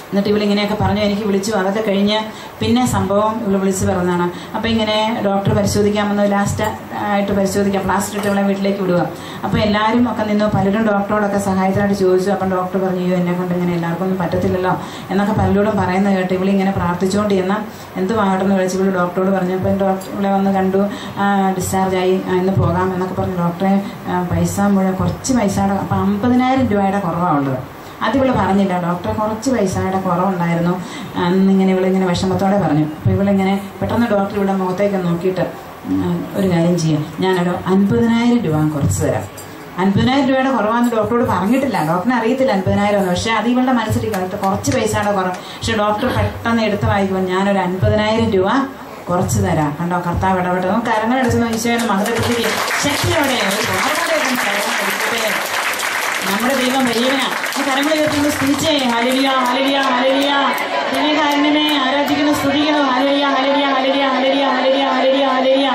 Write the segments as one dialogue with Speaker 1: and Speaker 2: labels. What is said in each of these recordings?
Speaker 1: എന്നിട്ട് ഇവളിങ്ങനെയൊക്കെ പറഞ്ഞു എനിക്ക് വിളിച്ചു അതൊക്കെ കഴിഞ്ഞ് പിന്നെ സംഭവം ഇവള് വിളിച്ച് പറഞ്ഞതാണ് അപ്പോൾ ഇങ്ങനെ ഡോക്ടർ പരിശോധിക്കാമെന്ന് ലാസ്റ്റ് ആയിട്ട് പരിശോധിക്കാം പ്ലാസ്റ്റർ ഇട്ട് ഇവളെ വീട്ടിലേക്ക് വിടുക അപ്പോൾ എല്ലാവരും ഒക്കെ നിന്ന് പലരും ഡോക്ടറോടൊക്കെ സഹായത്തിനായിട്ട് ചോദിച്ചു അപ്പം ഡോക്ടർ പറഞ്ഞു അയ്യോ എന്നെ കൊണ്ട് ഇങ്ങനെ എല്ലാവർക്കും ഒന്നും പറ്റത്തില്ലല്ലോ എന്നൊക്കെ പലരോടും പറയുന്നത് കേട്ട് ഇവളിങ്ങനെ പ്രാർത്ഥിച്ചുകൊണ്ടിരുന്ന എന്തുവാകട്ടെന്ന് വിളിച്ച് ഇവള് ഡോക്ടറോട് പറഞ്ഞു അപ്പം ഡോക്ടർ ഇവളെ വന്ന് കണ്ടു ഡിസ്ചാർജ് ആയി ആ, ഇന്ന് പോകാം എന്നൊക്കെ പറഞ്ഞു ഡോക്ടറെ ആ, പൈസ മുഴുവൻ കുറച്ച് പൈസയുടെ അപ്പം അമ്പതിനായിരം രൂപയുടെ കുറവാണ് ഉള്ളത് അത് ഇവള് പറഞ്ഞില്ല ഡോക്ടറെ കുറച്ച് പൈസയുടെ കുറവുണ്ടായിരുന്നു അന്നിങ്ങനെ ഇവളിങ്ങനെ വിഷമത്തോടെ പറഞ്ഞു അപ്പോൾ ഇവളിങ്ങനെ പെട്ടെന്ന് ഡോക്ടർ ഇവിടെ മുഖത്തേക്ക് നോക്കിയിട്ട് ഉം, ഒരു കാര്യം ചെയ്യാം ഞാനൊരു അൻപതിനായിരം രൂപ കുറച്ച് തരാം അൻപതിനായിരം രൂപയുടെ കുറവാന്ന് ഡോക്ടറോട് പറഞ്ഞിട്ടില്ല ഡോക്ടറിന് അറിയത്തില്ല അൻപതിനായിരം എന്ന് പക്ഷേ അത് ഇവളുടെ മനസ്സിൽ കറക്റ്റ് കുറച്ച് പൈസയുടെ കുറവ് പക്ഷെ ഡോക്ടർ പെട്ടെന്ന് എടുത്ത് വായിക്കുമ്പോൾ ഞാനൊരു അൻപതിനായിരം രൂപ കുറച്ച് തരാം കണ്ടോ കർത്താവ് ഇടപെട്ട് നമുക്ക് കരങ്ങളെടുക്കുന്ന ഈശോയുടെ മഹത്വത്തിലേക്ക് ശക്തിയോടെ ഒരു ബോധത്തോടെയൊക്കെ കരങ്ങൾ എടുക്കട്ടെ. നമ്മുടെ ദൈവം വലിയവനാ ആ കരങ്ങൾ ഉയർത്തുന്നു സ്തുതിച്ചേ ഹലലിയ ഹലലിയ ഹലലിയ ദൈവകാരനെ ആരാധിക്കുന്നു സ്തുതിക്കുന്നു ഹലലിയ ഹലലിയ ഹലലിയ ഹലലിയ ഹലലിയ ഹലലിയ ഹലലിയ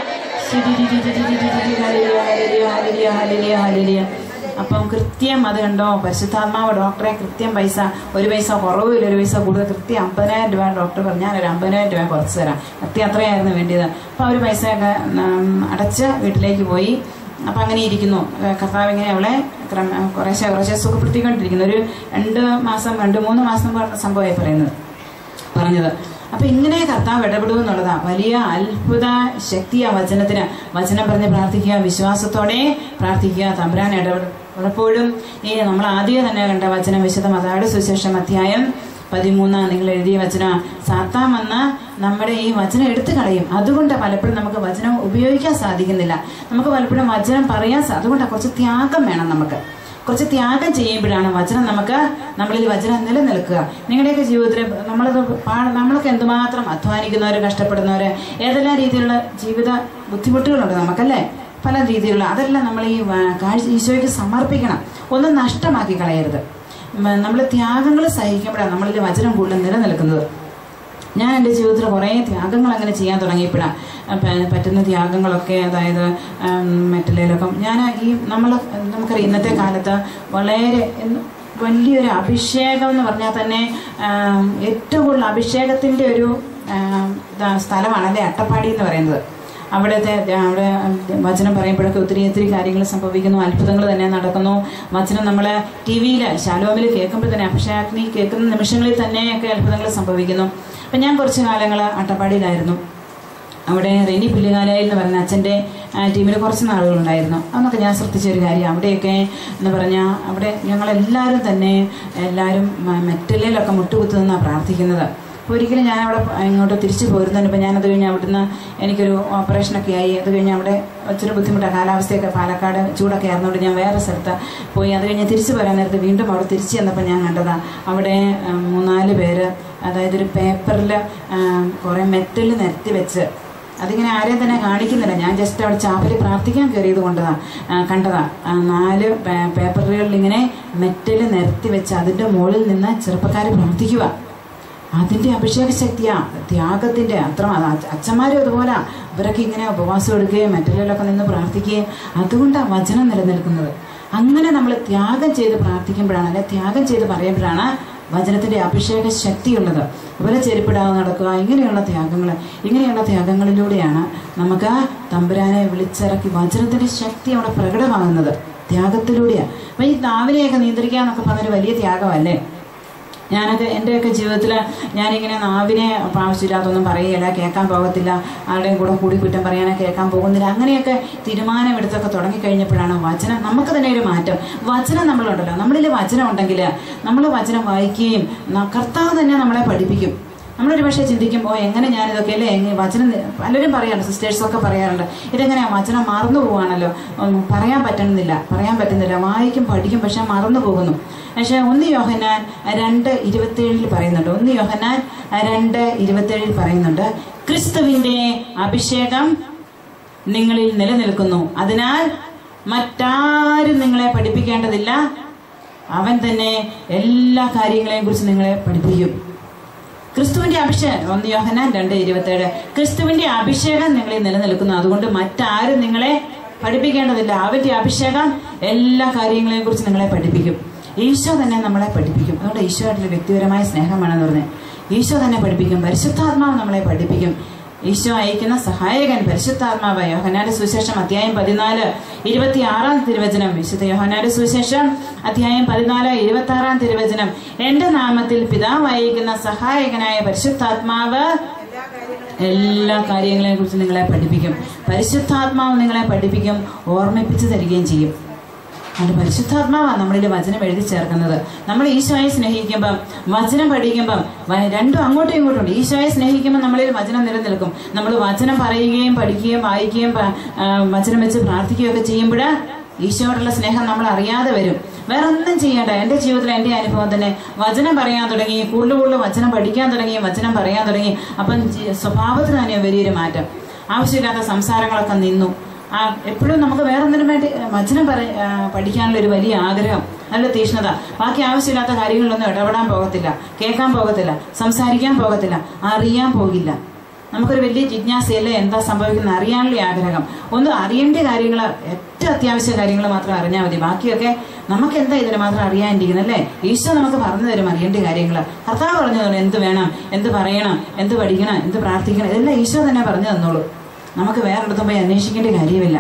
Speaker 1: ഹലലിയ ഹലലിയ ഹലലിയ ഹലലിയ ഹലലിയ അപ്പം കൃത്യം അത് കണ്ടോ പരിശുദ്ധാത്മാവ് ഡോക്ടറെ കൃത്യം പൈസ ഒരു പൈസ കുറവില്ല ഒരു പൈസ കൂടുതൽ കൃത്യം അമ്പതിനായിരം രൂപ ഡോക്ടർ പറഞ്ഞു ഞാനൊരു അമ്പതിനായിരം രൂപ കുറച്ച് തരാം കൃത്യം അത്രയായിരുന്നു വേണ്ടിയത് അപ്പോൾ അവർ പൈസയൊക്കെ ഉം, അടച്ച് വീട്ടിലേക്ക് പോയി അപ്പം അങ്ങനെ ഇരിക്കുന്നു ഏഹ് കർത്താവ് ഇങ്ങനെ അവളെ ക്രമ കുറേശ്ശെ കുറേശ്ശെ സുഖപ്പെടുത്തിക്കൊണ്ടിരിക്കുന്നു ഒരു രണ്ട് മാസം രണ്ട് മൂന്ന് മാസം പറഞ്ഞ സംഭവമായി പറയുന്നത് പറഞ്ഞത് അപ്പൊ ഇങ്ങനെ കർത്താവ് ഇടപെടും എന്നുള്ളതാ വലിയ അത്ഭുത ശക്തിയാ വചനത്തിന് വചനം പറഞ്ഞ് പ്രാർത്ഥിക്കുക വിശ്വാസത്തോടെ പ്രാർത്ഥിക്കുക തമ്പുരാൻ ഇടപെടും പലപ്പോഴും ഈ നമ്മൾ ആദ്യം തന്നെ കണ്ട വചനം വിശുദ്ധ മതാട് സുശേഷം അധ്യായം പതിമൂന്ന് നിങ്ങൾ എഴുതിയ വചന സാത്താൻ വന്ന് നമ്മുടെ ഈ വചനം എടുത്തു കളയും അതുകൊണ്ട് പലപ്പോഴും നമുക്ക് വചനം ഉപയോഗിക്കാൻ സാധിക്കുന്നില്ല നമുക്ക് പലപ്പോഴും വചനം പറയാൻ സാ- അതുകൊണ്ട് കുറച്ച് ത്യാഗം വേണം നമുക്ക് കുറച്ച് ത്യാഗം ചെയ്യുമ്പോഴാണ് വചനം നമുക്ക് നമ്മളിൽ വചനം നിലനിൽക്കുക നിങ്ങളുടെയൊക്കെ ജീവിതത്തിൽ നമ്മളത് പാ- നമ്മളൊക്കെ എന്തുമാത്രം അധ്വാനിക്കുന്നവർ കഷ്ടപ്പെടുന്നവർ ഏതെല്ലാം രീതിയിലുള്ള ജീവിത ബുദ്ധിമുട്ടുകളുണ്ട് നമുക്കല്ലേ പല രീതിയിലുള്ള അതെല്ലാം നമ്മൾ ഈ വ- കാഴ്ച ഈശോയ്ക്ക് സമർപ്പിക്കണം ഒന്നും നഷ്ടമാക്കി കളയരുത് നമ്മൾ ത്യാഗങ്ങൾ സഹിക്കുമ്പോഴാണ് നമ്മളിൽ വചനം കൂടുതൽ നിലനിൽക്കുന്നത് ഞാൻ എൻ്റെ ജീവിതത്തിൽ കുറേ ത്യാഗങ്ങൾ അങ്ങനെ ചെയ്യാൻ തുടങ്ങിയപ്പോഴാണ് പറ്റുന്ന ത്യാഗങ്ങളൊക്കെ അതായത് ഉം, മറ്റുള്ളതിലൊക്കെ ഞാൻ ഈ നമ്മൾ നമുക്കറിയാം ഇന്നത്തെ കാലത്ത് വളരെ എന്ന് വലിയൊരു അഭിഷേകം എന്ന് പറഞ്ഞാൽ തന്നെ ആം, ഏറ്റവും കൂടുതൽ അഭിഷേകത്തിൻ്റെ ഒരു ആം, ഇതാ സ്ഥലമാണ് അല്ലേ അട്ടപ്പാടി എന്ന് പറയുന്നത് അവിടുത്തെ അവിടെ വചനം പറയുമ്പോഴൊക്കെ ഒത്തിരി ഒത്തിരി കാര്യങ്ങൾ സംഭവിക്കുന്നു അത്ഭുതങ്ങൾ തന്നെ നടക്കുന്നു വചനം നമ്മൾ ടി വിയിൽ ശാലോമിൽ കേൾക്കുമ്പോൾ തന്നെ അഭിഷേകനി കേൾക്കുന്ന നിമിഷങ്ങളിൽ തന്നെയൊക്കെ അത്ഭുതങ്ങൾ സംഭവിക്കുന്നു അപ്പം ഞാൻ കുറച്ച് കാലങ്ങൾ അട്ടപ്പാടിയിലായിരുന്നു അവിടെ റെനി പുല്ലുകാലയിൽ എന്ന് പറയുന്ന അച്ഛൻ്റെ ടീമിൽ കുറച്ച് നാളുകളുണ്ടായിരുന്നു അന്നൊക്കെ ഞാൻ ശ്രദ്ധിച്ച ഒരു കാര്യം അവിടെയൊക്കെ എന്ന് പറഞ്ഞാൽ അവിടെ ഞങ്ങളെല്ലാവരും തന്നെ എല്ലാവരും മ- മെറ്റലിലൊക്കെ മുട്ടുകുത്തു നിന്നാണ് പ്രാർത്ഥിക്കുന്നത് അപ്പോൾ ഒരിക്കലും ഞാൻ അവിടെ ഇങ്ങോട്ട് തിരിച്ചു പോരുന്നതിന് ഇപ്പം ഞാനത് കഴിഞ്ഞ് അവിടുന്ന് എനിക്കൊരു ഓപ്പറേഷനൊക്കെ ആയി അത് കഴിഞ്ഞ് അവിടെ ഒത്തിരി ബുദ്ധിമുട്ടാണ് കാലാവസ്ഥയൊക്കെ പാലക്കാട് ചൂടൊക്കെ ആയിരുന്നുകൊണ്ട് ഞാൻ വേറെ സ്ഥലത്ത് പോയി അത് കഴിഞ്ഞ് തിരിച്ചു പോരാൻ നേരത്ത് വീണ്ടും അവിടെ തിരിച്ചു ചെന്നപ്പോൾ ഞാൻ കണ്ടതാ അവിടെ ഉം, മൂന്നാല് പേര് അതായത് ഒരു പേപ്പറിൽ കുറേ മെറ്റൽ നിരത്തി വെച്ച് അതിങ്ങനെ ആരെയും തന്നെ കാണിക്കുന്നില്ല ഞാൻ ജസ്റ്റ് അവിടെ ചാപ്പലിൽ പ്രാർത്ഥിക്കാൻ കയറിയത് കൊണ്ടതാ ആ, കണ്ടതാ ആ, നാല് പേ- പേപ്പറുകളിൽ ഇങ്ങനെ മെറ്റൽ നിരത്തി വെച്ച് അതിൻ്റെ മുകളിൽ നിന്ന് ചെറുപ്പക്കാർ പ്രാർത്ഥിക്കുക അതിൻ്റെ അഭിഷേക ശക്തിയാ ത്യാഗത്തിൻ്റെ അത്ര അത് അച്ഛന്മാരും അതുപോലെ അവരൊക്കെ ഇങ്ങനെ ഉപവാസം എടുക്കുകയും മെറ്റലിലൊക്കെ നിന്ന് പ്രാർത്ഥിക്കുകയും അതുകൊണ്ടാണ് വചനം നിലനിൽക്കുന്നത് അങ്ങനെ നമ്മൾ ത്യാഗം ചെയ്ത് പ്രാർത്ഥിക്കുമ്പോഴാണ് അല്ലെ ത്യാഗം ചെയ്ത് പറയുമ്പോഴാണ് വചനത്തിന്റെ അഭിഷേക ശക്തിയുള്ളത് അതുപോലെ ചെരുപ്പിടാതെ നടക്കുക ഇങ്ങനെയുള്ള ത്യാഗങ്ങൾ ഇങ്ങനെയുള്ള ത്യാഗങ്ങളിലൂടെയാണ് നമുക്ക് തമ്പുരാനെ വിളിച്ചിറക്കി വചനത്തിന്റെ ശക്തി അവിടെ പ്രകടമാകുന്നത് ത്യാഗത്തിലൂടെയാണ് അപ്പം ഈ നാവിനെയൊക്കെ നിയന്ത്രിക്കുക എന്നൊക്കെ പറഞ്ഞൊരു വലിയ ത്യാഗമല്ലേ ഞാനൊക്കെ എൻ്റെയൊക്കെ ജീവിതത്തിൽ ഞാനിങ്ങനെ നാവിനെ ആവശ്യമില്ലാത്തൊന്നും പറയുകയില്ല കേൾക്കാൻ പോകത്തില്ല ആരുടെയും കൂടെ കൂടി കുറ്റം പറയാനോ കേൾക്കാൻ പോകുന്നില്ല അങ്ങനെയൊക്കെ തീരുമാനമെടുത്തൊക്കെ തുടങ്ങിക്കഴിഞ്ഞപ്പോഴാണ് വചനം നമുക്ക് തന്നെ ഒരു മാറ്റം വചനം നമ്മളുണ്ടല്ലോ നമ്മളിൽ വചനം ഉണ്ടെങ്കിൽ നമ്മൾ വചനം വായിക്കുകയും ന- കർത്താവ് തന്നെ നമ്മളെ പഠിപ്പിക്കും നമ്മളൊരു പക്ഷേ ചിന്തിക്കും ഓ എങ്ങനെ ഞാനിതൊക്കെ അല്ലേ എങ്ങനെ വചനം നി- പലരും പറയാറുണ്ട് സിസ്റ്റേഴ്സൊക്കെ പറയാറുണ്ട് ഇതെങ്ങനെയാ വചനം മറന്നു പോവാണല്ലോ ഉം, പറയാൻ പറ്റണമെന്നില്ല പറയാൻ പറ്റുന്നില്ല വായിക്കും പഠിക്കും പക്ഷെ മറന്നു പോകുന്നു പക്ഷെ ഒന്ന് യോഹന്നാൻ രണ്ട് ഇരുപത്തേഴിൽ പറയുന്നുണ്ട് ഒന്ന് യോഹന്നാൻ രണ്ട് ഇരുപത്തേഴിൽ പറയുന്നുണ്ട് ക്രിസ്തുവിന്റെ അഭിഷേകം നിങ്ങളിൽ നിലനിൽക്കുന്നു അതിനാൽ മറ്റാരും നിങ്ങളെ പഠിപ്പിക്കേണ്ടതില്ല അവൻ തന്നെ എല്ലാ കാര്യങ്ങളെയും കുറിച്ച് നിങ്ങളെ പഠിപ്പിക്കും ക്രിസ്തുവിന്റെ അഭിഷേകം ഒന്ന് യോഹന്നാൻ രണ്ട് ഇരുപത്തേഴ് ക്രിസ്തുവിന്റെ അഭിഷേകം നിങ്ങളിൽ നിലനിൽക്കുന്നു അതുകൊണ്ട് മറ്റാരും നിങ്ങളെ പഠിപ്പിക്കേണ്ടതില്ല അവന്റെ അഭിഷേകം എല്ലാ കാര്യങ്ങളെയും കുറിച്ച് നിങ്ങളെ പഠിപ്പിക്കും ഈശോ തന്നെ നമ്മളെ പഠിപ്പിക്കും അതുകൊണ്ട് ഈശോയായിട്ടുള്ള വ്യക്തിപരമായ സ്നേഹം വേണമെന്ന് പറഞ്ഞ് ഈശോ തന്നെ പഠിപ്പിക്കും പരിശുദ്ധാത്മാവ് നമ്മളെ പഠിപ്പിക്കും ഈശോ അയക്കുന്ന സഹായകൻ പരിശുദ്ധാത്മാവ് യോഹനാന്റെ സുവിശേഷം അധ്യായം പതിനാല് ഇരുപത്തി ആറാം തിരുവചനം വിശുദ്ധ യോഹനാന്റെ സുവിശേഷം അധ്യായം പതിനാല് ഇരുപത്തി ആറാം തിരുവചനം എന്റെ നാമത്തിൽ പിതാവ് അയക്കുന്ന സഹായകനായ പരിശുദ്ധാത്മാവ് എല്ലാ കാര്യങ്ങളെയും കുറിച്ച് നിങ്ങളെ പഠിപ്പിക്കും പരിശുദ്ധാത്മാവ് നിങ്ങളെ പഠിപ്പിക്കും ഓർമ്മിപ്പിച്ചു തരികയും ചെയ്യും അതുകൊണ്ട് പരിശുദ്ധാത്മാവാണ് നമ്മളിൽ വചനം എഴുതി ചേർക്കുന്നത് നമ്മൾ ഈശോയെ സ്നേഹിക്കുമ്പം വചനം പഠിക്കുമ്പം വ- രണ്ടും അങ്ങോട്ടും ഇങ്ങോട്ടും ഉണ്ട് ഈശോയെ സ്നേഹിക്കുമ്പോൾ നമ്മളിൽ വചനം നിലനിൽക്കും നമ്മൾ വചനം പറയുകയും പഠിക്കുകയും വായിക്കുകയും പ- ആ, വചനം വെച്ച് പ്രാർത്ഥിക്കുകയൊക്കെ ചെയ്യുമ്പോൾ ഈശോയോടുള്ള സ്നേഹം നമ്മൾ അറിയാതെ വരും വേറെ ഒന്നും ചെയ്യേണ്ട എൻ്റെ ജീവിതത്തിൽ എൻ്റെ അനുഭവം തന്നെ വചനം പറയാൻ തുടങ്ങി കൂടുതൽ കൂടുതൽ വചനം പഠിക്കാൻ തുടങ്ങി വചനം പറയാൻ തുടങ്ങി അപ്പം ജി- സ്വഭാവത്തിൽ തന്നെ വലിയൊരു മാറ്റം ആവശ്യമില്ലാത്ത സംസാരങ്ങളൊക്കെ നിന്നു ആ എപ്പോഴും നമുക്ക് വേറെ ഒന്നിനും വേണ്ടി ആ, വചനം പറ ആ, പഠിക്കാനുള്ള ഒരു വലിയ ആഗ്രഹം നല്ല തീഷ്ണത ബാക്കി ആവശ്യമില്ലാത്ത കാര്യങ്ങളിലൊന്നും ഇടപെടാൻ പോകത്തില്ല കേൾക്കാൻ പോകത്തില്ല സംസാരിക്കാൻ പോകത്തില്ല അറിയാൻ പോകില്ല നമുക്കൊരു വലിയ ജിജ്ഞാസയല്ലേ എന്താ സംഭവിക്കുന്നത് അറിയാനുള്ള ആഗ്രഹം ഒന്ന് അറിയേണ്ട കാര്യങ്ങൾ ഏറ്റവും അത്യാവശ്യ കാര്യങ്ങൾ മാത്രം അറിഞ്ഞാൽ മതി ബാക്കിയൊക്കെ നമുക്ക് എന്താ ഇതിന് മാത്രം അറിയാനിരിക്കുന്നത് അല്ലേ ഈശോ നമുക്ക് പറഞ്ഞു തരും അറിയേണ്ട കാര്യങ്ങൾ കർത്താവ് പറഞ്ഞു തരും എന്ത് വേണം എന്ത് പറയണം എന്ത് പഠിക്കണം എന്ത് പ്രാർത്ഥിക്കണം ഇതെല്ലാം ഈശോ തന്നെ പറഞ്ഞു തന്നോളൂ നമുക്ക് വേറെടുത്തും പോയി അന്വേഷിക്കേണ്ട കാര്യമില്ല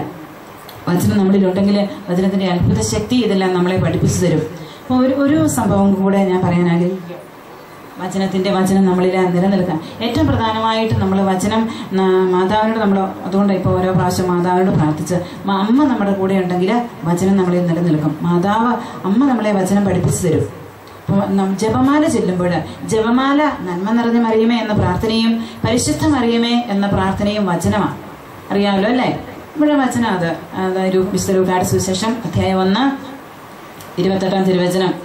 Speaker 1: വചനം നമ്മളിലുണ്ടെങ്കിൽ വചനത്തിന്റെ അത്ഭുത ശക്തി ഇതെല്ലാം നമ്മളെ പഠിപ്പിച്ചു തരും അപ്പോൾ ഒരു ഒരു സംഭവം കൂടെ ഞാൻ പറയാൻ ആഗ്രഹിക്കുക വചനത്തിന്റെ വചനം നമ്മളിൽ നിലനിൽക്കാൻ ഏറ്റവും പ്രധാനമായിട്ട് നമ്മൾ വചനം ന- മാതാവിനോട് നമ്മൾ അതുകൊണ്ട് ഇപ്പോൾ ഓരോ പ്രാവശ്യം മാതാവിനോട് പ്രാർത്ഥിച്ച് മ- അമ്മ നമ്മുടെ കൂടെ ഉണ്ടെങ്കിൽ വചനം നമ്മളിൽ നിലനിൽക്കും മാതാവ് അമ്മ നമ്മളെ വചനം പഠിപ്പിച്ചു തരും അപ്പോൾ നം- ജപമാല ചെല്ലുമ്പോൾ ജപമാല നന്മ നിറഞ്ഞ മറിയമേ എന്ന പ്രാർത്ഥനയും പരിശുദ്ധ മറിയമേ എന്ന പ്രാർത്ഥനയും വചനമാണ് അറിയാമല്ലോ അല്ലേ ഇവിടെ വചനം അത് അതൊരു വിശുദ്ധ സുവിശേഷം അധ്യായം ഒന്ന് ഇരുപത്തെട്ടാം തിരുവചനം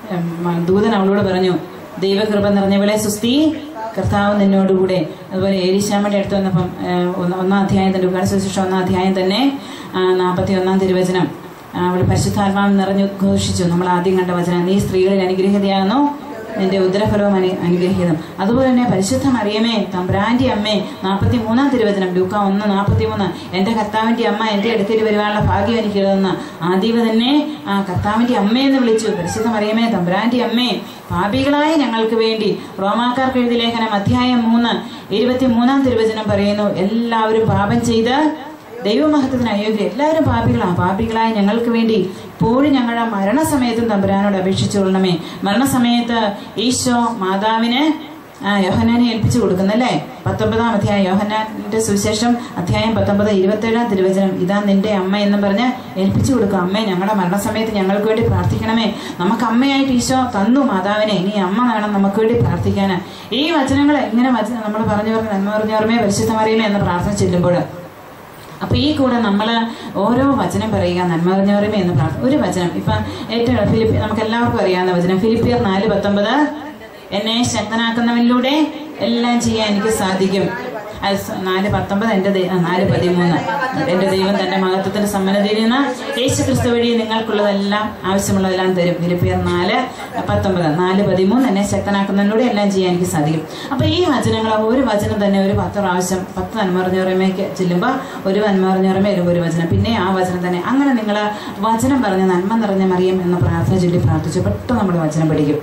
Speaker 1: ഉം, ദൂതൻ അവളോട് പറഞ്ഞു ദൈവകൃപ നിറഞ്ഞവളെ സുസ്തി കർത്താവ് നിന്നോടുകൂടെ അതുപോലെ ഏലിശാമയുടെ അടുത്ത് വന്നപ്പം ഏഹ്, ഒന്ന്- ഒന്നാം അധ്യായം തന്നെ ഉദ്ഘാടന സുവിശേഷം ഒന്നാം അധ്യായം തന്നെ നാൽപ്പത്തി ഒന്നാം തിരുവചനം ആ, അവൾ പരിശുദ്ധാത്മാവ് നിറഞ്ഞു ഘോഷിച്ചു നമ്മൾ ആദ്യം കണ്ട വചനം നീ സ്ത്രീകളിൽ അനുഗ്രഹീതയാകുന്നു നിന്റെ ഉദരഫലവും അനു അനുഗ്രഹീതം അതുപോലെ തന്നെ പരിശുദ്ധ മറിയമേ തമ്പ്രാന്റെ അമ്മേ നാൽപ്പത്തി മൂന്നാം തിരുവചനം ലൂക്ക ഒന്ന് നാൽപ്പത്തി മൂന്ന് എന്റെ കർത്താവിന്റെ അമ്മ എന്റെ അടുക്കൽ വരുവാനുള്ള ഭാഗ്യം എനിക്ക് ഇടുന്ന ആദ്യവ തന്നെ ആ കർത്താവിന്റെ അമ്മയെന്ന് വിളിച്ചു പരിശുദ്ധ മറിയമേ തമ്പ്രാന്റെ അമ്മേ പാപികളായ ഞങ്ങൾക്ക് വേണ്ടി റോമാക്കാർക്ക് എഴുതിയ ലേഖനം അധ്യായം മൂന്ന് ഇരുപത്തി മൂന്നാം തിരുവചനം പറയുന്നു എല്ലാവരും പാപം ചെയ്ത് ദൈവമഹത്വത്തിന് അയോഗ്യം എല്ലാവരും പാപികളാണ് പാപികളായ ഞങ്ങൾക്ക് വേണ്ടി ഇപ്പോഴും ഞങ്ങളുടെ മരണസമയത്തും തമ്പുരാനോട് അപേക്ഷിച്ചുകൊള്ളണമേ മരണസമയത്ത് ഈശോ മാതാവിന് ആ, യോഹന്നാനെ ഏൽപ്പിച്ചു കൊടുക്കുന്നല്ലേ പത്തൊമ്പതാം അധ്യായം യോഹന്നാന്റെ സുവിശേഷം അധ്യായം പത്തൊമ്പത് ഇരുപത്തേഴാം തിരുവചനം ഇതാ നിന്റെ അമ്മ എന്നും പറഞ്ഞ് ഏൽപ്പിച്ചു കൊടുക്കും അമ്മേ ഞങ്ങളുടെ മരണസമയത്ത് ഞങ്ങൾക്ക് വേണ്ടി പ്രാർത്ഥിക്കണമേ നമുക്ക് അമ്മയായിട്ട് ഈശോ തന്നു മാതാവിനെ ഇനി അമ്മ വേണം നമുക്ക് വേണ്ടി പ്രാർത്ഥിക്കാൻ ഈ വചനങ്ങൾ ഇങ്ങനെ വചനം നമ്മൾ പറഞ്ഞു പറഞ്ഞു നന്മ പറഞ്ഞോർമേ പരിശുദ്ധമറിയമേ എന്ന പ്രാർത്ഥന ചെല്ലുമ്പോൾ അപ്പൊ ഈ കൂടെ നമ്മൾ ഓരോ വചനം പറയുക നന്മ പറഞ്ഞവരുമേ എന്ന് പ്രാർത്ഥന ഒരു വചനം ഇപ്പൊ ഏറ്റവും ഫിലിപ്പി നമുക്ക് എല്ലാവർക്കും അറിയാവുന്ന വചനം ഫിലിപ്പിയർ നാല് പത്തൊമ്പത് എന്നെ ശക്തനാക്കുന്നവനിലൂടെ എല്ലാം ചെയ്യാൻ എനിക്ക് സാധിക്കും അത് സ- നാല് പത്തൊമ്പത് എൻ്റെ ദൈ- ആ, നാല് പതിമൂന്ന് എൻ്റെ ദൈവം തന്റെ മഹത്വത്തിന്റെ സമ്മനതയിൽ നിന്ന് യേശു ക്രിസ്തു വഴി നിങ്ങൾക്കുള്ളതെല്ലാം ആവശ്യമുള്ളതെല്ലാം തരും ഫിലിപ്പിയർ നാല് പത്തൊമ്പത് നാല് പതിമൂന്ന് എന്നെ ശക്തനാക്കുന്നതിലൂടെ എല്ലാം ചെയ്യാൻ എനിക്ക് സാധിക്കും അപ്പൊ ഈ വചനങ്ങൾ ഒരു വചനം തന്നെ ഒരു പത്ത് പ്രാവശ്യം പത്ത് നന്മറിഞ്ഞോറമയ്ക്ക് ചെല്ലുമ്പോൾ ഒരു നന്മറിഞ്ഞോറമ വരുമ്പോൾ ഒരു വചനം പിന്നെ ആ വചനം തന്നെ അങ്ങനെ നിങ്ങൾ വചനം പറഞ്ഞ് നന്മ നിറഞ്ഞ മറിയം എന്ന പ്രാർത്ഥന ചൊല്ലി പ്രാർത്ഥിച്ചു പെട്ടെന്ന് നമ്മൾ വചനം പഠിക്കും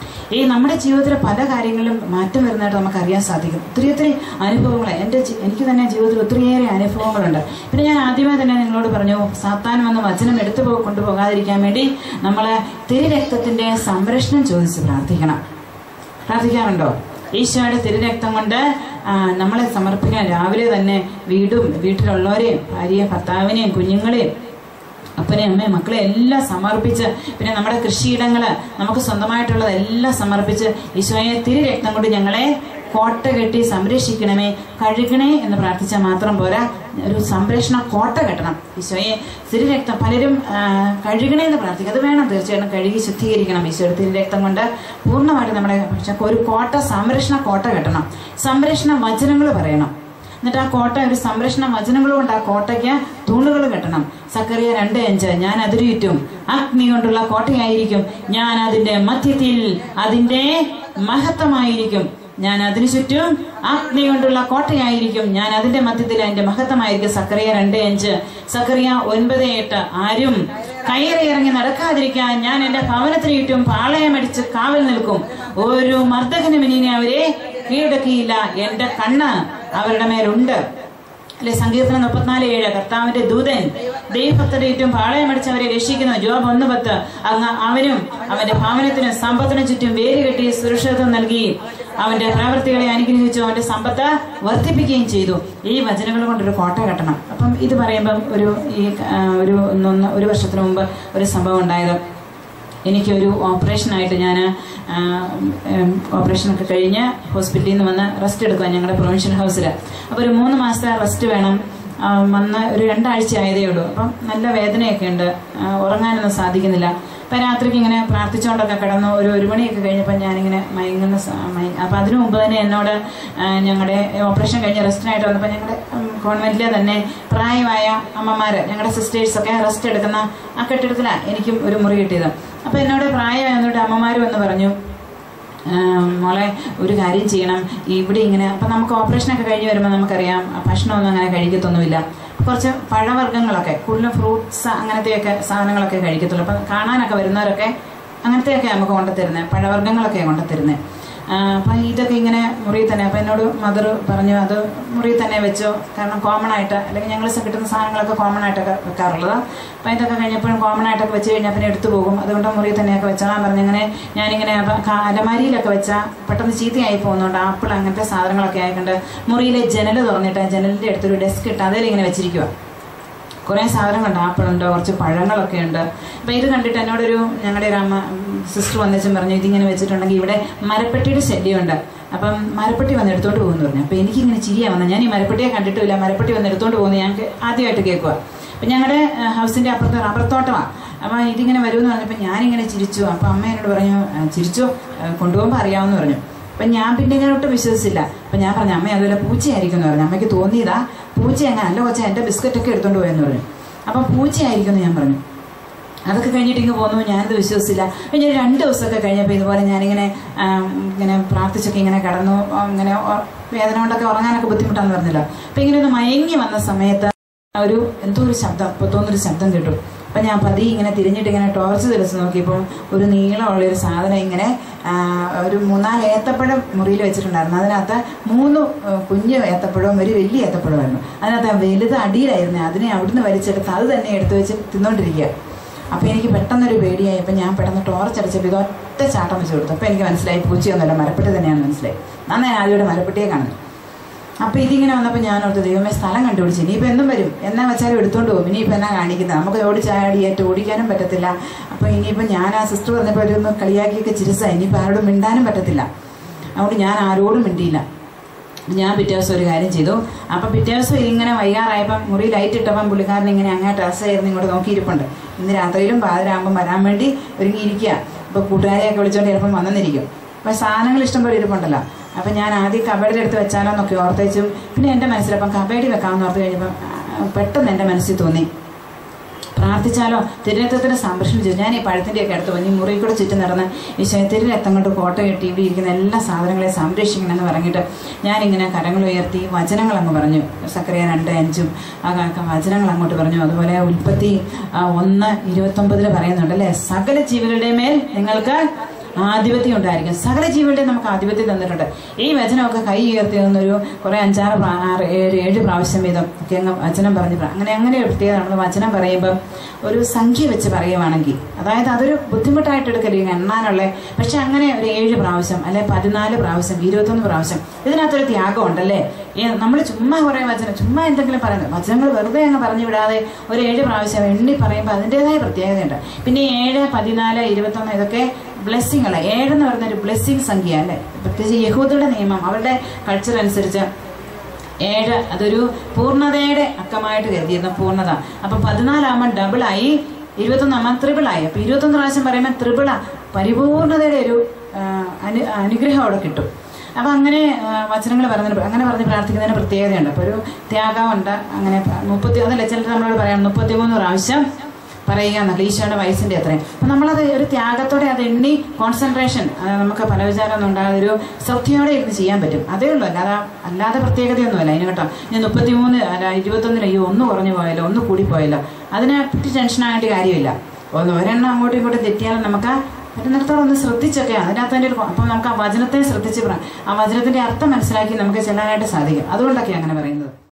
Speaker 1: ഈ നമ്മുടെ ജീവിതത്തിൽ പല കാര്യങ്ങളിലും മാറ്റം വരുന്നതായിട്ട് നമുക്ക് അറിയാൻ സാധിക്കും ഒത്തിരി ഒത്തിരി അനുഭവങ്ങൾ എൻ്റെ ജി- എനിക്ക് തന്നെ ജീവിതത്തിൽ ഒത്തിരിയേറെ അനുഭവങ്ങളുണ്ട് പിന്നെ ഞാൻ ആദ്യമേ തന്നെ നിങ്ങളോട് പറഞ്ഞു സാത്താൻ വന്ന് വചനം എടുത്തു പോ കൊണ്ടുപോകാതിരിക്കാൻ വേണ്ടി നമ്മൾ തിരുരക്തത്തിൻ്റെ സംരക്ഷണം ചോദിച്ച് പ്രാർത്ഥിക്കണം പ്രാർത്ഥിക്കാറുണ്ടോ ഈശോയുടെ തിരുരക്തം കൊണ്ട് ആ, നമ്മളെ സമർപ്പിക്കാൻ രാവിലെ തന്നെ വീടും വീട്ടിലുള്ളവരെയും ഭാര്യയും ഭർത്താവിനെയും കുഞ്ഞുങ്ങളെയും അപ്പനെ അമ്മയും മക്കളെ എല്ലാം സമർപ്പിച്ച് പിന്നെ നമ്മുടെ കൃഷിയിടങ്ങള് നമുക്ക് സ്വന്തമായിട്ടുള്ളത് എല്ലാം സമർപ്പിച്ച് ഈശോയെ തിരു രക്തം കൊണ്ട് ഞങ്ങളെ കോട്ട കെട്ടി സംരക്ഷിക്കണമേ കഴുകണേ എന്ന് പ്രാർത്ഥിച്ചാൽ മാത്രം പോരാ ഒരു സംരക്ഷണ കോട്ട കെട്ടണം ഈശോയെ തിരുരക്തം പലരും ആ, കഴുകണേ എന്ന് പ്രാർത്ഥിക്കും അത് വേണം തീർച്ചയായിട്ടും കഴുകി ശുദ്ധീകരിക്കണം ഈശോയുടെ തിരുരക്തം കൊണ്ട് പൂർണ്ണമായിട്ട് നമ്മുടെ പക്ഷെ ഒരു കോട്ട സംരക്ഷണ കോട്ട കെട്ടണം സംരക്ഷണ വചനങ്ങൾ പറയണം എന്നിട്ട് ആ കോട്ട ഒരു സംരക്ഷണ വചനങ്ങൾ കൊണ്ട് ആ കോട്ടയ്ക്ക് തൂണുകൾ കെട്ടണം സക്കറിയ രണ്ട് അഞ്ച് ഞാൻ അതിരുറ്റും അഗ്നി കൊണ്ടുള്ള കോട്ടയായിരിക്കും ഞാൻ അതിന്റെ മധ്യത്തിൽ അതിന്റെ മഹത്വമായിരിക്കും ഞാൻ അതിനു ചുറ്റും അഗ്നി കൊണ്ടുള്ള കോട്ടയായിരിക്കും ഞാൻ അതിന്റെ മധ്യത്തിൽ അതിന്റെ മഹത്വമായിരിക്കും സക്കറിയ രണ്ട് അഞ്ച് സക്കറിയ ഒൻപത് എട്ട് ആരും കയറി ഇറങ്ങി നടക്കാതിരിക്കാൻ ഞാൻ എന്റെ ഭവനത്തിന് ചുറ്റും പാളയമടിച്ച് കാവൽ നിൽക്കും ഒരു മർദ്ദകനും ഇനി അവരെ കീഴടക്കിയില്ല എന്റെ കണ്ണ് അവരുടെ മേലുണ്ട് അല്ലെ സങ്കീർത്തനം മുപ്പത്തിനാല് ഏഴ് കർത്താവിന്റെ ദൂതൻ ദൈവഭക്തരുടെ ചുറ്റും പാളയമടിച്ചവരെ രക്ഷിക്കുന്നു ജോബ് ഒന്ന് പത്ത് അങ്ങ് അവനും അവന്റെ ഭവനത്തിനും സമ്പത്തിനും ചുറ്റും വേര് കെട്ടി സുരക്ഷിതത്വം നൽകി അവന്റെ പ്രവൃത്തികളെ അനുഗ്രഹിച്ചു അവന്റെ സമ്പത്ത് വർദ്ധിപ്പിക്കുകയും ചെയ്തു ഈ വചനങ്ങൾ കൊണ്ടൊരു കോട്ട കെട്ടണം അപ്പം ഇത് പറയുമ്പം ഒരു ഈ ആ, ഒരു ഒന്നൊന്ന് ഒരു വർഷത്തിന് മുമ്പ് ഒരു സംഭവം ഉണ്ടായത് എനിക്കൊരു ഓപ്പറേഷനായിട്ട് ഞാൻ ഓപ്പറേഷനൊക്കെ കഴിഞ്ഞ് ഹോസ്പിറ്റലിൽ നിന്ന് വന്ന് റെസ്റ്റ് എടുക്കുക ഞങ്ങളുടെ പ്രൊവിൻഷ്യൽ ഹൗസിൽ അപ്പോൾ ഒരു മൂന്ന് മാസത്തെ റെസ്റ്റ് വേണം ആ, വന്ന് ഒരു രണ്ടാഴ്ച ആയതേ ഉള്ളൂ അപ്പം നല്ല വേദനയൊക്കെ ഉണ്ട് ആ, ഉറങ്ങാനൊന്നും സാധിക്കുന്നില്ല അപ്പം രാത്രിക്ക് ഇങ്ങനെ പ്രാർത്ഥിച്ചുകൊണ്ടൊക്കെ കിടന്നു ഒരു ഒരു മണിയൊക്കെ കഴിഞ്ഞപ്പോൾ ഞാനിങ്ങനെ മയങ്ങുന്ന സ- മയ അപ്പം അതിനു മുമ്പ് തന്നെ എന്നോട് ആ, ഞങ്ങളുടെ ഓപ്പറേഷൻ കഴിഞ്ഞ് റെസ്റ്റിനായിട്ട് വന്നപ്പോൾ ഞങ്ങളുടെ കോൺവെന്റിലെ തന്നെ പ്രായമായ അമ്മമാർ ഞങ്ങളുടെ സിസ്റ്റേഴ്സൊക്കെ റെസ്റ്റ് എടുക്കുന്ന ആ കെട്ടിടത്തിലാണ് എനിക്കും ഒരു മുറി കിട്ടിയത് അപ്പോൾ എന്നോട് പ്രായമായതുകൊണ്ട് അമ്മമാർ വന്ന് പറഞ്ഞു ആം, മോളെ ഒരു കാര്യം ചെയ്യണം ഇവിടെ ഇങ്ങനെ അപ്പം നമുക്ക് ഓപ്പറേഷനൊക്കെ കഴിഞ്ഞ് വരുമ്പോൾ നമുക്കറിയാം ആ ഭക്ഷണമൊന്നും അങ്ങനെ കഴിക്കത്തൊന്നുമില്ല കുറച്ച് പഴവർഗ്ഗങ്ങളൊക്കെ കൂടുതലും ഫ്രൂട്ട്സ് അങ്ങനത്തെയൊക്കെ സാധനങ്ങളൊക്കെ കഴിക്കത്തുള്ളൂ അപ്പം കാണാനൊക്കെ വരുന്നവരൊക്കെ അങ്ങനത്തെയൊക്കെ നമുക്ക് കൊണ്ടുതരുന്നത് പഴവർഗ്ഗങ്ങളൊക്കെ കൊണ്ടുതരുന്നത് അപ്പം ഇതൊക്കെ ഇങ്ങനെ മുറിയിൽ തന്നെ അപ്പം എന്നോട് മദർ പറഞ്ഞു അത് മുറിയിൽ തന്നെ വെച്ചോ കാരണം കോമൺ ആയിട്ട് അല്ലെങ്കിൽ ഞങ്ങൾ കിട്ടുന്ന സാധനങ്ങളൊക്കെ കോമൺ ആയിട്ടൊക്കെ വെക്കാറുള്ളത് അപ്പം ഇതൊക്കെ കഴിഞ്ഞപ്പോഴും കോമൺ ആയിട്ടൊക്കെ വെച്ച് കഴിഞ്ഞാൽ പിന്നെ എടുത്തു പോകും അതുകൊണ്ട് മുറിയിൽ തന്നെയൊക്കെ വെച്ചോളാൻ പറഞ്ഞു അങ്ങനെ ഞാനിങ്ങനെ അപ്പം ക- അലമാരിയിലൊക്കെ വെച്ചാൽ പെട്ടെന്ന് ചീത്തയായി പോകുന്നുണ്ട് ആപ്പിൾ അങ്ങനത്തെ സാധനങ്ങളൊക്കെ ആയിക്കൊണ്ട് മുറിയിലെ ജനൽ തുറന്നിട്ട് ആ ജനലിൻ്റെ അടുത്തൊരു ഡെസ്ക് ഇട്ട് അതിലിങ്ങനെ വെച്ചിരിക്കുക കുറേ സാധനങ്ങളുണ്ട് ആപ്പിളുണ്ട് കുറച്ച് പഴങ്ങളൊക്കെ ഉണ്ട് അപ്പം ഇത് കണ്ടിട്ട് എന്നോടൊരു ഞങ്ങളുടെ ഒരു അമ്മ സിസ്റ്റർ വന്നിച്ചും പറഞ്ഞു ഇതിങ്ങനെ വെച്ചിട്ടുണ്ടെങ്കിൽ ഇവിടെ മരപ്പെട്ടിയുടെ ശല്യമുണ്ട് അപ്പം മരപ്പെട്ടി വന്ന് എടുത്തോണ്ട് പോകുന്നു പറഞ്ഞു അപ്പം എനിക്കിങ്ങനെ ചിരിയാ വന്നത് ഞാൻ ഈ മരപ്പെട്ടിയെ കണ്ടിട്ടില്ല മരപ്പെട്ടി വന്ന് എടുത്തോണ്ട് പോകുന്നു ഞങ്ങൾക്ക് ആദ്യമായിട്ട് കേൾക്കുക അപ്പം ഞങ്ങളുടെ ഹൗസിൻ്റെ അപ്പുറത്ത് റബ്ബർ തോട്ടമാണ് അപ്പം ഇതിങ്ങനെ വരുമെന്ന് പറഞ്ഞപ്പോൾ ഞാനിങ്ങനെ ചിരിച്ചു അപ്പം അമ്മ എന്നോട് പറഞ്ഞു "ആ, ചിരിച്ചോ ആ, കൊണ്ടുപോകുമ്പോൾ അറിയാമെന്ന് പറഞ്ഞു അപ്പം ഞാൻ പിന്നെ ഇങ്ങനെ ഒട്ടും വിശ്വസിച്ചില്ല അപ്പം ഞാൻ പറഞ്ഞു അമ്മ അതുപോലെ പൂച്ചയായിരിക്കും എന്ന് പറഞ്ഞു അമ്മയ്ക്ക് തോന്നിയതാ പൂച്ച എങ്ങനെ അല്ല കൊച്ച എൻ്റെ ബിസ്ക്കറ്റൊക്കെ എടുത്തോണ്ട് പോയെന്ന് പറഞ്ഞു അപ്പം പൂച്ചയായിരിക്കും എന്ന് ഞാൻ പറഞ്ഞു അതൊക്കെ കഴിഞ്ഞിട്ട് ഇങ്ങ് പോന്നു ഞാനത് വിശ്വസിച്ചില്ല പിന്നെ ഒരു രണ്ട് ദിവസമൊക്കെ കഴിഞ്ഞപ്പോൾ ഇതുപോലെ ഞാനിങ്ങനെ ആം, ഇങ്ങനെ പ്രാർത്ഥിച്ചൊക്കെ ഇങ്ങനെ കടന്നു ആ, ഇങ്ങനെ ഒ- വേദന കൊണ്ടൊക്കെ ഉറങ്ങാനൊക്കെ ബുദ്ധിമുട്ടാന്ന് പറഞ്ഞല്ലോ അപ്പം ഇങ്ങനെ ഒന്ന് മയങ്ങി വന്ന സമയത്ത് ഒരു എന്തോ ഒരു ശബ്ദം പൊത്തോന്നൊരു ശബ്ദം കേട്ടു അപ്പം ഞാൻ പതി ഇങ്ങനെ തിരിഞ്ഞിട്ട് ഇങ്ങനെ ടോർച്ച് തെളിച്ച് നോക്കിയപ്പോൾ ഒരു നീളമുള്ള ഒരു സാധനം ഇങ്ങനെ ആ, ഒരു മൂന്നാല് ഏത്തപ്പഴം മുറിയിൽ വെച്ചിട്ടുണ്ടായിരുന്നു അതിനകത്ത് മൂന്ന് ആ, കുഞ്ഞ് ഏത്തപ്പഴവും ഒരു വലിയ ഏത്തപ്പഴമായിരുന്നു അതിനകത്ത് ആ വലുത് അടിയിലായിരുന്നു അതിനെ അവിടുന്ന് വലിച്ചെടുത്ത് അത് തന്നെ എടുത്തു വെച്ച് തിന്നോണ്ടിരിക്കുക അപ്പോൾ എനിക്ക് പെട്ടെന്നൊരു പേടിയായി അപ്പം ഞാൻ പെട്ടെന്ന് ടോർച്ച് അടിച്ചപ്പോൾ ഇത് ഒറ്റ ചാട്ടം വെച്ച് കൊടുത്തു അപ്പോൾ എനിക്ക് മനസ്സിലായി പൂച്ചയൊന്നുമല്ല മരപ്പെട്ടി തന്നെയാണെന്ന് മനസ്സിലായി അന്ന് ഞാൻ ആദ്യമായിട്ട് മരപ്പെട്ടിയെ കാണുന്നു അപ്പോൾ ഇതിങ്ങനെ വന്നപ്പോൾ ഞാൻ ഓർത്ത് ദൈവമേ സ്ഥലം കണ്ടുപിടിച്ചു ഇനിയിപ്പോൾ എന്നും വരും എന്നാ വെച്ചാലും എടുത്തോണ്ട് പോകും ഇനിയിപ്പോൾ എന്നാ കാണിക്കുന്നത് നമുക്ക് ഓടിച്ചാടിയായിട്ട് ഓടിക്കാനും പറ്റത്തില്ല അപ്പോൾ ഇനിയിപ്പോൾ ഞാൻ ആ സിസ്റ്റർ പറഞ്ഞപ്പോൾ ഒരു ഒന്ന് കളിയാക്കിയൊക്കെ ചിരിച്ചാൽ ഇനിയിപ്പോൾ ആരോടും മിണ്ടാനും പറ്റത്തില്ല അതുകൊണ്ട് ഞാൻ ആരോടും മിണ്ടിയില്ല ഞാൻ പിറ്റേ ദിവസം ഒരു കാര്യം ചെയ്തു അപ്പം പിറ്റേ ദിവസം ഇങ്ങനെ വൈകാറായപ്പം മുറി ലൈറ്റ് ഇട്ടപ്പം പുള്ളിക്കാരൻ ഇങ്ങനെ അങ്ങോട്ട് അസയായിരുന്നു ഇങ്ങോട്ട് നോക്കിയിരിപ്പുണ്ട് ഇന്ന് രാത്രിയിലും പാതിരാകുമ്പം വരാൻ വേണ്ടി ഒരുങ്ങിയിരിക്കുക അപ്പോൾ കൂട്ടുകാരെയൊക്കെ വിളിച്ചോണ്ട് ചിലപ്പം വന്നെന്നിരിക്കും അപ്പം സാധനങ്ങൾ ഇഷ്ടം പോലെ ഇരിപ്പുണ്ടല്ലോ അപ്പം ഞാൻ ആദ്യം കബഡിയുടെ അടുത്ത് വെച്ചാലോ എന്നൊക്കെ ഓർത്തേച്ചും പിന്നെ എൻ്റെ മനസ്സിലപ്പം കബഡി വെക്കാമെന്ന് ഓർത്ത് കഴിഞ്ഞപ്പം ആ, പെട്ടെന്ന് എൻ്റെ മനസ്സിൽ തോന്നി പ്രാർത്ഥിച്ചാലോ തിരുരത്വത്തിന് സംരക്ഷണം ചെയ്തു ഞാൻ ഈ പഴത്തിൻ്റെയൊക്കെ അടുത്ത് പോയി ഈ മുറി കൂടെ ചുറ്റും നടന്ന് ഈ തിരുരത്തം കൊണ്ട് കോട്ട കെട്ടി ഇവിടെ ഇരിക്കുന്ന എല്ലാ സാധനങ്ങളെയും സംരക്ഷിക്കണം എന്ന് പറഞ്ഞിട്ട് ഞാനിങ്ങനെ കരങ്ങൾ ഉയർത്തി വചനങ്ങൾ അങ്ങ് പറഞ്ഞു സക്കറിയ രണ്ട് അഞ്ചും ആ ക- വചനങ്ങൾ അങ്ങോട്ട് പറഞ്ഞു അതുപോലെ ഉൽപ്പത്തി ആ, ഒന്ന് ഇരുപത്തൊമ്പതിൽ പറയുന്നുണ്ട് അല്ലേ സകല ജീവികളുടെ മേൽ നിങ്ങൾക്ക് ആധിപത്യം ഉണ്ടായിരിക്കും സകല ജീവികളുടെ നമുക്ക് ആധിപത്യം തന്നിട്ടുണ്ട് ഈ വചനമൊക്കെ കൈ ഉയർത്തി നിന്നൊരു കുറേ അഞ്ചാറ് പ്രാ- ആറ് ഏഴ് ഏഴ് പ്രാവശ്യം വീതം ഒക്കെ അങ്ങ് വചനം പറഞ്ഞ് പ്ര- അങ്ങനെ അങ്ങനെ ഒരു പ്രത്യേകത നമ്മൾ വചനം പറയുമ്പം ഒരു സംഖ്യ വെച്ച് പറയുവാണെങ്കിൽ അതായത് അതൊരു ബുദ്ധിമുട്ടായിട്ട് എടുക്കലില്ല എണ്ണാനുള്ള പക്ഷെ അങ്ങനെ ഒരു ഏഴ് പ്രാവശ്യം അല്ലെ പതിനാല് പ്രാവശ്യം ഇരുപത്തൊന്ന് പ്രാവശ്യം ഇതിനകത്തൊരു ത്യാഗം ഉണ്ടല്ലേ നമ്മൾ ചുമ്മാ കുറേ വചനം ചുമ്മാ എന്തെങ്കിലും പറയുന്നത് വചനങ്ങൾ വെറുതെ അങ്ങ് പറഞ്ഞു വിടാതെ ഒരു ഏഴ് പ്രാവശ്യം എണ്ണി പറയുമ്പോൾ അതിൻ്റെതായ പ്രത്യേകതയുണ്ട് പിന്നെ ഈ ഏഴ് പതിനാല് ഇരുപത്തൊന്ന് ഇതൊക്കെ ബ്ലെസ്സിങ്ങൾ ഏഴെന്ന് പറയുന്ന ഒരു ബ്ലെസ്സിങ് സംഖ്യ അല്ലേ പ്രത്യേകിച്ച് യഹൂദയുടെ നിയമം അവരുടെ കൾച്ചർ അനുസരിച്ച് ഏഴ് അതൊരു പൂർണ്ണതയുടെ അക്കമായിട്ട് കരുതിയിരുന്ന പൂർണ്ണത അപ്പൊ പതിനാലാകുമ്പോൾ ഡബിളായി ഇരുപത്തൊന്നാകുമ്പോൾ ത്രിബിളായി അപ്പൊ ഇരുപത്തൊന്ന് പ്രാവശ്യം പറയുമ്പോൾ ത്രിബിള പരിപൂർണതയുടെ ഒരു ആ, അനു അനുഗ്രഹം അവിടെ കിട്ടും അപ്പൊ അങ്ങനെ വചനങ്ങൾ പറഞ്ഞതിന് അങ്ങനെ പറഞ്ഞ് പ്രാർത്ഥിക്കുന്നതിന് പ്രത്യേകതയുണ്ട് അപ്പൊ ഒരു ത്യാഗമുണ്ട് അങ്ങനെ മുപ്പത്തി അതല്ല ചിലർ നമ്മളോട് പറയാം മുപ്പത്തിമൂന്ന് പ്രാവശ്യം പറയുക എന്നല്ല ഈശോയുടെ വയസ്സിന്റെ അത്രയും അപ്പം നമ്മളത് ഒരു ത്യാഗത്തോടെ അത് എണ്ണി കോൺസെൻട്രേഷൻ നമുക്ക് പല വിചാരമൊന്നും ഉണ്ടാകാതെ ഒരു ശ്രദ്ധയോടെ ഇരുന്ന് ചെയ്യാൻ പറ്റും അതേ ഉള്ളൂ അല്ലാതെ അല്ലാതെ പ്രത്യേകതയൊന്നുമല്ല അതിന് കേട്ടോ ഞാൻ മുപ്പത്തിമൂന്ന് അല്ല ഇരുപത്തൊന്നിന് അയ്യോ ഒന്ന് കുറഞ്ഞു പോയല്ലോ ഒന്ന് കൂടി പോയല്ലോ അതിനെപ്പറ്റി ടെൻഷനായിട്ട് കാര്യമില്ല ഒന്ന് ഒരെണ്ണം അങ്ങോട്ടും ഇങ്ങോട്ടും തെറ്റിയാലും നമുക്ക് പറ്റുന്നിടത്തോളം ഒന്ന് ശ്രദ്ധിച്ചൊക്കെയാണ് അതിനകത്ത് തന്നെ ഒരു അപ്പം നമുക്ക് ആ വചനത്തെ ശ്രദ്ധിച്ച് പ്ര- ആ വചനത്തിന്റെ അർത്ഥം മനസ്സിലാക്കി നമുക്ക് ചെല്ലാനായിട്ട് സാധിക്കും അതുകൊണ്ടൊക്കെയാണ് അങ്ങനെ പറയുന്നത്